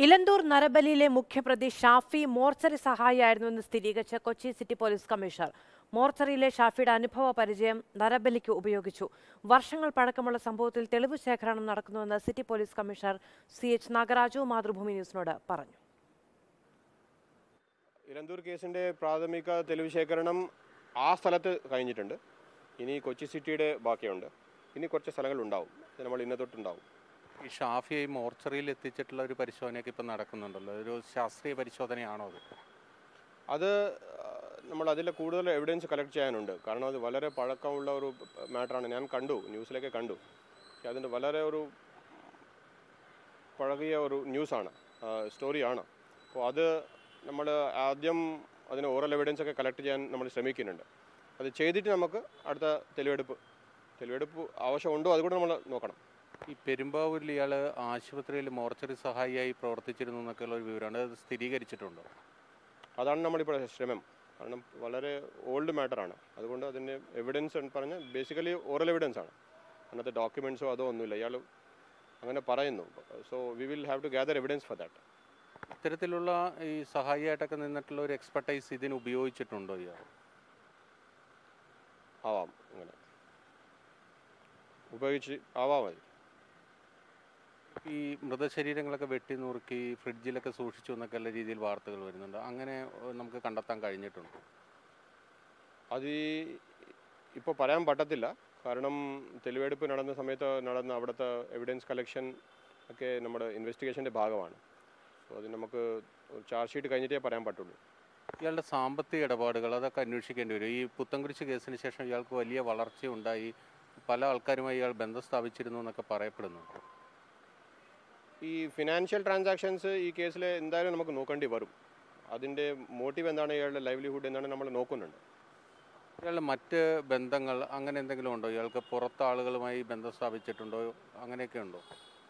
ഇലന്തൂർ നരബലിയിലെ മുഖ്യപ്രതി ഷാഫി മോർച്ചറി സഹായിയായിരുന്നുവെന്ന് സ്ഥിരീകരിച്ച കൊച്ചി സിറ്റി പോലീസ് കമ്മീഷണർ മോർച്ചറിയിലെ ഷാഫിയുടെ അനുഭവ പരിചയം നരബലിക്ക് ഉപയോഗിച്ചു വർഷങ്ങൾ പഴക്കമുള്ള സംഭവത്തിൽ തെളിവ് ശേഖരണം നടക്കുന്നുവെന്ന് city police commissioner C H Nagaraju Mathrubhumi ന്യൂസിനോട് പറഞ്ഞു ഇലന്തൂർ കേസിൻ്റെ പ്രാഥമിക തെളിവ് ശേഖരണം ആ സ്ഥലത്ത് കഴിഞ്ഞിട്ടുണ്ട് ഇനി കൊച്ചി സിറ്റിയുടെ ബാക്കിയുണ്ട് ഇനി കുറച്ച് സ്ഥലങ്ങൾ ഉണ്ടാവും ഇത് നമ്മൾ ഇന്ന തൊട്ടുണ്ടാവും ഈ ഷാഫിയെ മോർച്ചറിയിൽ എത്തിച്ചിട്ടുള്ള ഒരു പരിശോധനയൊക്കെ ഇപ്പം നടക്കുന്നുണ്ടല്ലോ ഒരു ശാസ്ത്രീയ പരിശോധനയാണോ അത് അത് ആ, നമ്മൾ അതിൽ കൂടുതൽ എവിഡൻസ് കളക്ട് ചെയ്യാനുണ്ട് കാരണം അത് വളരെ പഴക്കമുള്ള ഒരു മാറ്ററാണ് ഞാൻ കണ്ടു ന്യൂസിലൊക്കെ കണ്ടു പക്ഷെ അതിൻ്റെ വളരെ ഒരു പഴകിയ ഒരു ന്യൂസാണ് സ്റ്റോറിയാണ് അപ്പോൾ അത് നമ്മൾ ആദ്യം അതിന് ഓറൽ എവിഡൻസ് ഒക്കെ കളക്ട് ചെയ്യാൻ നമ്മൾ ശ്രമിക്കുന്നുണ്ട് അത് ചെയ്തിട്ട് നമുക്ക് അടുത്ത തെളിവെടുപ്പ് തെളിവെടുപ്പ് ആവശ്യമുണ്ടോ അതുകൂടെ നമ്മൾ നോക്കണം ഈ പെരുമ്പാവൂരിൽ ഇയാൾ ആശുപത്രിയിൽ മോർച്ചറി സഹായിയായി പ്രവർത്തിച്ചിരുന്നു എന്നൊക്കെയുള്ള ഒരു വിവരമാണ് അത് സ്ഥിരീകരിച്ചിട്ടുണ്ടോ അതാണ് നമ്മളിപ്പോൾ ശ്രമം കാരണം വളരെ ഓൾഡ് മാറ്ററാണ് അതുകൊണ്ട് അതിൻ്റെ എവിഡൻസ് എന്ന് പറഞ്ഞാൽ ബേസിക്കലി ഓറൽ എവിഡൻസ് ആണ് അതിനകത്ത് ഡോക്യുമെൻസോ അതോ ഒന്നുമില്ല ഇയാൾ അങ്ങനെ പറയുന്നു so we will have to gather evidence for that ഇത്തരത്തിലുള്ള ഈ സഹായിയായിട്ടൊക്കെ നിന്നിട്ടുള്ള ഒരു എക്സ്പെർട്ടൈസ് ഇതിന് ഉപയോഗിച്ചിട്ടുണ്ടോ ഇയാൾ ആവാം അങ്ങനെ ഉപയോഗിച്ച് ആവാം മതി ഈ മൃതശരീരങ്ങളൊക്കെ വെട്ടി നുറുക്കി ഫ്രിഡ്ജിലൊക്കെ സൂക്ഷിച്ചു എന്നൊക്കെയുള്ള രീതിയിൽ വാർത്തകൾ വരുന്നുണ്ട് അങ്ങനെ ഏഹ്, നമുക്ക് കണ്ടെത്താൻ കഴിഞ്ഞിട്ടുണ്ട് അത് ഇപ്പോൾ പറയാൻ പറ്റത്തില്ല കാരണം തെളിവെടുപ്പ് നടന്ന സമയത്ത് നടന്ന അവിടുത്തെ എവിഡൻസ് കളക്ഷൻ ഒക്കെ നമ്മുടെ ഇൻവെസ്റ്റിഗേഷൻ്റെ ഭാഗമാണ് സോ അത് നമുക്ക് ചാർജ് ഷീറ്റ് കഴിഞ്ഞിട്ടേ പറയാൻ പറ്റുള്ളൂ ഇയാളുടെ സാമ്പത്തിക ഇടപാടുകൾ അതൊക്കെ അന്വേഷിക്കേണ്ടി വരും ഈ പുത്തൻകുരിശ് കേസിന് ശേഷം ഇയാൾക്ക് വലിയ വളർച്ചയുണ്ടായി പല ആൾക്കാരുമായി ഇയാൾ ബന്ധം സ്ഥാപിച്ചിരുന്നു എന്നൊക്കെ പറയപ്പെടുന്നുണ്ട് ഈ ഫിനാൻഷ്യൽ ട്രാൻസാക്ഷൻസ് ഈ കേസിൽ എന്തായാലും നമുക്ക് നോക്കേണ്ടി വരും അതിൻ്റെ മോട്ടീവ് എന്താണ് ഇയാളുടെ ലൈവ്ലിഹുഡ് എന്താണ് നമ്മൾ നോക്കുന്നുണ്ട് ഇയാളുടെ മറ്റ് ബന്ധങ്ങൾ അങ്ങനെ എന്തെങ്കിലും ഉണ്ടോ ഇയാൾക്ക് പുറത്ത് ആളുകളുമായി ബന്ധം സ്ഥാപിച്ചിട്ടുണ്ടോ അങ്ങനെയൊക്കെ ഉണ്ടോ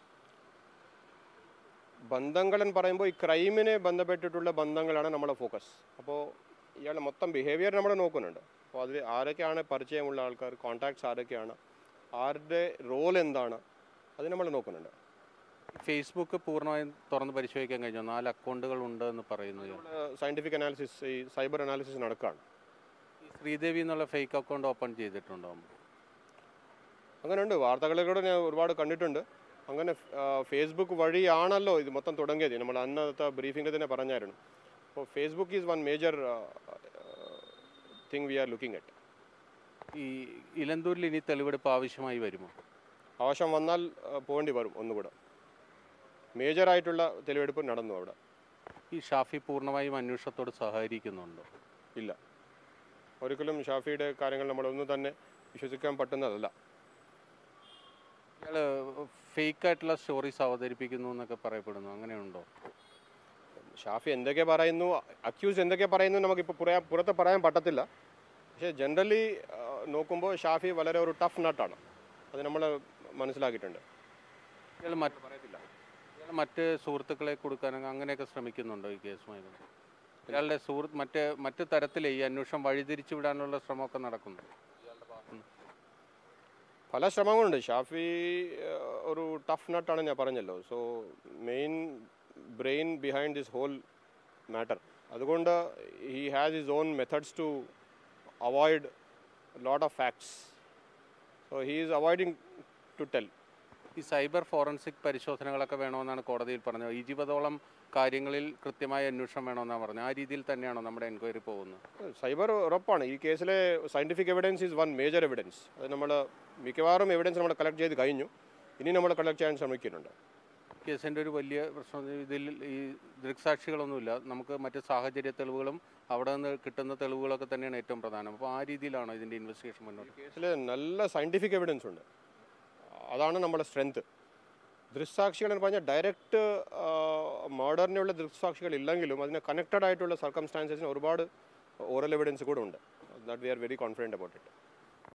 ബന്ധങ്ങൾ എന്ന് പറയുമ്പോൾ ഈ ക്രൈമിനെ ബന്ധപ്പെട്ടിട്ടുള്ള ബന്ധങ്ങളാണ് നമ്മുടെ ഫോക്കസ് അപ്പോൾ ഇയാളുടെ മൊത്തം ബിഹേവിയർ നമ്മൾ നോക്കുന്നുണ്ട് അപ്പോൾ അതിൽ ആരൊക്കെയാണ് പരിചയമുള്ള ആൾക്കാർ കോൺടാക്ട്സ് ആരൊക്കെയാണ് ആരുടെ റോൾ എന്താണ് അത് നമ്മൾ നോക്കുന്നുണ്ട് ഫേസ്ബുക്ക് പൂർണ്ണമായും തുറന്ന് പരിശോധിക്കാൻ കഴിഞ്ഞു നാല് അക്കൗണ്ടുകൾ ഉണ്ട് എന്ന് പറയുന്നു ഇയാൾ. സയൻറ്റിഫിക് അനാലിസിസ് ഈ സൈബർ അനാലിസിസ് നടക്കുകയാണ് ഈ ശ്രീദേവി എന്നുള്ള ഫേക്ക് അക്കൗണ്ട് ഓപ്പൺ ചെയ്തിട്ടുണ്ടോ അങ്ങനെയുണ്ട് വാർത്തകളിലൂടെ ഞാൻ ഒരുപാട് കണ്ടിട്ടുണ്ട് അങ്ങനെ ആ, ഫേസ്ബുക്ക് വഴിയാണല്ലോ ഇത് മൊത്തം തുടങ്ങിയത് നമ്മൾ അന്നത്തെ ബ്രീഫിംഗിൽ തന്നെ പറഞ്ഞായിരുന്നു അപ്പോൾ Facebook is one major thing we are looking at ഈ ഇലന്തൂരിൽ ഇനി തെളിവെടുപ്പ് ആവശ്യമായി വരുമോ ആവശ്യം വന്നാൽ ആ, പോകേണ്ടി വരും ഒന്നുകൂടെ മേജറായിട്ടുള്ള തെളിവെടുപ്പ് നടന്നു അവിടെ ഈ ഷാഫി പൂർണ്ണമായും അന്വേഷണത്തോട് സഹകരിക്കുന്നുണ്ടോ ഇല്ല ഒരിക്കലും ഷാഫിയുടെ കാര്യങ്ങൾ നമ്മളൊന്നും തന്നെ വിശ്വസിക്കാൻ പറ്റുന്നതല്ല ഇയാൾ ഫേക്ക് ആയിട്ടുള്ള സ്റ്റോറീസ് അവതരിപ്പിക്കുന്നു എന്നൊക്കെ പറയപ്പെടുന്നു അങ്ങനെയുണ്ടോ ഷാഫി എന്തൊക്കെ പറയുന്നു അക്യൂസ് എന്തൊക്കെ പറയുന്നു നമുക്കിപ്പോൾ പറയാൻ പുറത്ത് പറയാൻ പറ്റത്തില്ല പക്ഷേ ജനറലി നോക്കുമ്പോൾ ഷാഫി വളരെ ഒരു ടഫ് നട്ടാണ് അത് നമ്മൾ മനസ്സിലാക്കിയിട്ടുണ്ട് ഇയാൾ മറ്റ് പറയത്തില്ല ഇയാൾ മറ്റ് സുഹൃത്തുക്കളെ കൊടുക്കാൻ അങ്ങനെയൊക്കെ ശ്രമിക്കുന്നുണ്ടോ ഈ കേസുമായി ബന്ധപ്പെട്ട്? ഇയാളുടെ സുഹൃത്ത് മറ്റ് മറ്റ് തരത്തിൽ ഈ അന്വേഷണം വഴിതിരിച്ചു വിടാനുള്ള ശ്രമമൊക്കെ നടക്കുന്നു പല ശ്രമങ്ങളുണ്ട് ഷാഫി ആ, ഒരു ടഫ് നട്ടാണ് ഞാൻ പറഞ്ഞല്ലോ so main brain behind this whole matter അതുകൊണ്ട് he has his own methods to avoid lot of facts so he is avoiding to tell ഈ സൈബർ ഫോറൻസിക് പരിശോധനകളൊക്കെ വേണമെന്നാണ് കോടതിയിൽ പറഞ്ഞത് ഇരുപതോളം കാര്യങ്ങളിൽ കൃത്യമായ അന്വേഷണം വേണമെന്നാണ് പറഞ്ഞത് ആ രീതിയിൽ തന്നെയാണോ നമ്മുടെ എൻക്വയറി പോകുന്നത് സൈബർ ഉറപ്പാണ് ഈ കേസിലെ scientific evidence is one major evidence അത് നമ്മൾ മിക്കവാറും എവിഡൻസ് നമ്മൾ കളക്ട് ചെയ്ത് കഴിഞ്ഞു ഇനി നമ്മൾ കളക്ട് ചെയ്യാൻ ശ്രമിക്കുന്നുണ്ട് കേസിൻ്റെ ഒരു വലിയ പ്രശ്നം ഇതിൽ ഈ ദൃക്സാക്ഷികളൊന്നുമില്ല നമുക്ക് മറ്റ് സാഹചര്യ തെളിവുകളും അവിടെ നിന്ന് കിട്ടുന്ന തെളിവുകളൊക്കെ തന്നെയാണ് ഏറ്റവും പ്രധാനം അപ്പോൾ ആ രീതിയിലാണോ ഇതിൻ്റെ ഇൻവെസ്റ്റിഗേഷൻ മുന്നോട്ട് കേസിൽ നല്ല സയൻറ്റിഫിക് എവിഡൻസ് ഉണ്ട് അതാണ് നമ്മുടെ സ്ട്രെങ്ത് ദൃക്സാക്ഷികൾ എന്ന് പറഞ്ഞാൽ ഡയറക്റ്റ് മോഡേണിനുള്ള ദൃക്സാക്ഷികൾ ഇല്ലെങ്കിലും അതിന് കണക്റ്റഡ് ആയിട്ടുള്ള സർക്കംസ്റ്റാൻസസിന് ഒരുപാട് ഓറൽ എവിഡൻസ് കൂടെ ഉണ്ട് that we are very confident about it